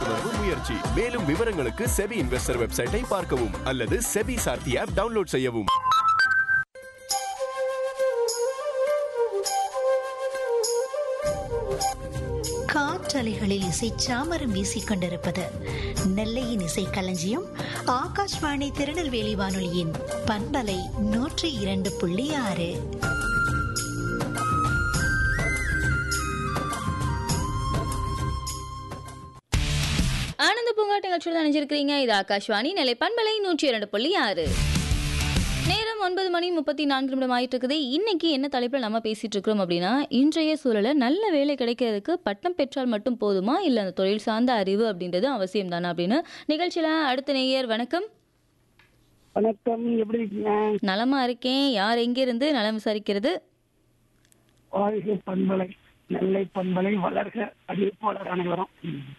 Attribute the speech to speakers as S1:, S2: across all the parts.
S1: விழிப்புணர்வு முயற்சி மேலும் விவரங்களுக்கு செபி இன்வெஸ்டர் வெப்சைட்டை பார்க்கவும் அல்லது செபி சார்த்தி ஆப் டவுன்லோட் செய்யவும்
S2: காற்றலைகளில் இசை சாமரம் வீசிக் கொண்டிருப்பது நெல்லையின் இசை களஞ்சியம் ஆகாஷ்வாணி திருநெல்வேலி வானொலியின் பண்பலை நூற்றி இரண்டு புள்ளி ஆறு
S3: ஆனந்த பூங்காட்டு நிகழ்ச்சியில் நினைச்சிருக்கிறீங்க இது ஆகாஷ்வாணி நிலை பண்பலை நூற்றி இரண்டு புள்ளி ஆறு நேரம் ஒன்பது மணி முப்பத்தி நான்கு நிமிடம் ஆயிட்டு இருக்குது இன்னைக்கு என்ன தலைப்பில் நம்ம பேசிட்டு இருக்கிறோம் அப்படின்னா இன்றைய சூழல நல்ல வேலை கிடைக்கிறதுக்கு பட்டம் பெற்றால் மட்டும் போதுமா இல்லை அந்த தொழில் சார்ந்த அறிவு அப்படின்றது அவசியம் தானே அப்படின்னு நிகழ்ச்சியில அடுத்த நேயர் வணக்கம்
S4: வணக்கம் எப்படி இருக்கீங்க
S3: நலமா இருக்கேன் யார் எங்கிருந்து நலம் விசாரிக்கிறது
S4: வாழ்க பண்பலை நெல்லை பண்பலை வளர்க அறிவிப்பாளர் அனைவரும்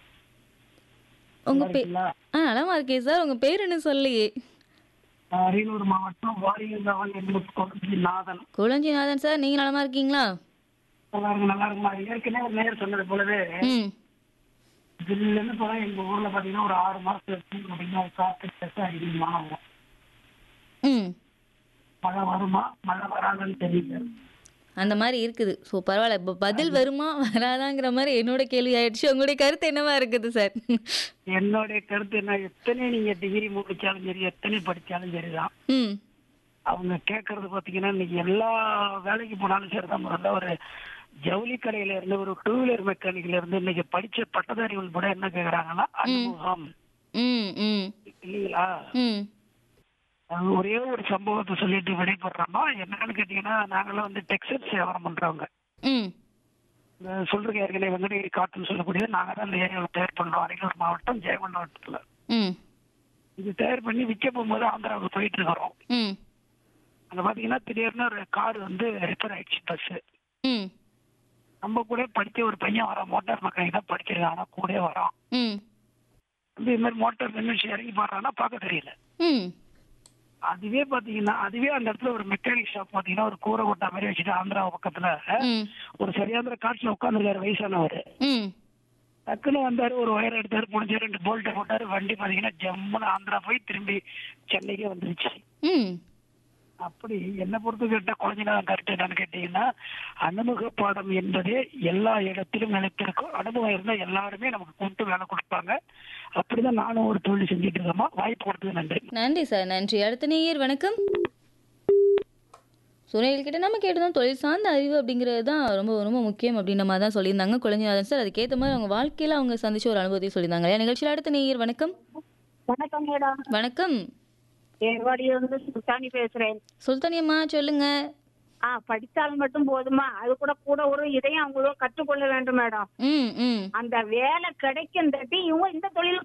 S3: உங்க பே
S4: நல்லா
S3: ஆ நலமா இருக்கேன் சார் உங்க பேர் என்ன சொல்லியே
S4: நான் அரியலூர் மாவட்டம் வாரியந்தவன் என்று கொண்டு நாதன்
S3: குளஞ்சிநாதன் சார் நீங்க நலமா இருக்கீங்களா
S4: நல்லா இருக்கு நல்லா இருக்குமா ஏற்கனவே ஒரு நேர் சொன்னது போலவே
S3: ம்
S4: ஜில்லுன்னு போனா எங்க ஊர்ல பாத்தீங்கன்னா ஒரு ஆறு மாசத்துக்கு அப்படின்னா காத்து பெருசா அதிகமாக ஆகும்
S3: ம்
S4: மழை வருமா மழை வராதுன்னு தெரியல
S3: அந்த மாதிரி இருக்குது ஸோ பரவாயில்ல இப்போ பதில் வருமா வராதாங்கிற மாதிரி என்னோட கேள்வி ஆயிடுச்சு உங்களுடைய கருத்து என்னவா இருக்குது சார்
S4: என்னுடைய கருத்து என்ன எத்தனை நீங்க டிகிரி முடிச்சாலும் சரி எத்தனை படிச்சாலும் சரிதான்
S3: ம்
S4: அவங்க கேட்கறது பாத்தீங்கன்னா இன்னைக்கு எல்லா வேலைக்கு போனாலும் சரிதான் முதல்ல ஒரு ஜவுளி கடையில இருந்து ஒரு டூ வீலர் மெக்கானிக்ல இருந்து இன்னைக்கு படிச்ச பட்டதாரிகள் கூட என்ன கேக்குறாங்கன்னா அனுபவம்
S3: ம் ம்
S4: இல்லைங்களா
S3: ம்
S4: அது ஒரே ஒரு சம்பவத்தை சொல்லிட்டு விடைபடுறோமா என்னன்னு கேட்டீங்கன்னா நாங்களாம் வந்து டெக்ஸ்டைல்ஸ் வியாபாரம் பண்றவங்க
S3: ம்
S4: இந்த சொல்றதுக்கு ஏற்கனவே வெங்கடகிரி காட்டுன்னு சொல்லக்கூடியது நாங்க தான் இந்த ஏரியாவில் தயார் பண்றோம் அரியலூர் மாவட்டம் ஜெயங்கொண்ட மாவட்டத்துல
S3: ம்
S4: இது தயார் பண்ணி விற்க போகும்போது ஆந்திராவுக்கு போயிட்டு இருக்கிறோம்
S3: ம்
S4: அங்க பாத்தீங்கன்னா திடீர்னு ஒரு கார் வந்து ரிப்பேர் ஆயிடுச்சு பஸ்
S3: ம்
S4: நம்ம கூட படிச்ச ஒரு பையன் வரான் மோட்டார் மெக்கானிக் தான் படிச்சிருக்கான் ஆனா கூட வரான்
S3: ம்
S4: வந்து இது மாதிரி மோட்டார் மின்வெச்சு இறங்கி பாடுறான்னா பார்க்க தெரியல
S3: ம்
S4: அதுவே பாத்தீங்கன்னா அதுவே அந்த இடத்துல ஒரு மெக்கானிக் ஷாப் பாத்தீங்கன்னா ஒரு கூரை கொட்டா மாதிரி வச்சுட்டு ஆந்திரா பக்கத்துல
S3: ம்
S4: ஒரு சரியான காட்டுல உட்காந்துருக்காரு வயசானவர்
S3: ம்
S4: டக்குன்னு வந்தாரு ஒரு ஒயர் எடுத்தாரு புடிச்சாரு ரெண்டு போல்ட்டை போட்டாரு வண்டி பாத்தீங்கன்னா ஜம்முன்னு ஆந்திரா போய் திரும்பி சென்னைக்கே வந்துருச்சு
S3: ம்
S4: அப்படி என்ன பொறுத்து கேட்ட குழந்தைங்க கருத்து என்னன்னு கேட்டீங்கன்னா அனுமுக பாடம் என்பதே எல்லா இடத்திலும் நிலைத்திருக்கும் அனுபவம் இருந்தா எல்லாருமே நமக்கு கூப்பிட்டு வேலை கொடுப்பாங்க அப்படிதான் நானும் ஒரு தொழில் செஞ்சுட்டு இருக்கோமா வாய்ப்பு கொடுத்தது நன்றி
S3: நன்றி சார் நன்றி அடுத்த நேயர் வணக்கம் சுனைகள் கிட்ட நம்ம கேட்டதும் தொழில் சார்ந்த அறிவு அப்படிங்கிறது தான் ரொம்ப ரொம்ப முக்கியம் அப்படின்ற மாதிரி தான் சொல்லியிருந்தாங்க குழந்தைநாதன் சார் அதுக்கேற்ற மாதிரி அவங்க வாழ்க்கையில் அவங்க சந்திச்ச ஒரு அனுபவத்தையும் சொல்லியிருந்தாங்க இல்லையா நிகழ்ச்சியில் அடுத்த நேயர் வணக்கம்
S5: வணக்கம் மேடம்
S3: வணக்கம்
S5: ஏர்வாடியில இருந்து சுல்தானி பேசுறேன்
S3: சுல்தானியம்மா சொல்லுங்க
S5: ஆ படித்தால் மட்டும் போதுமா அது கூட கூட ஒரு இதையும் அவங்களும் கற்றுக்கொள்ள வேண்டும் மேடம்
S3: ம் ம்
S5: அந்த வேலை கிடைக்கும் தட்டி இவங்க இந்த தொழில்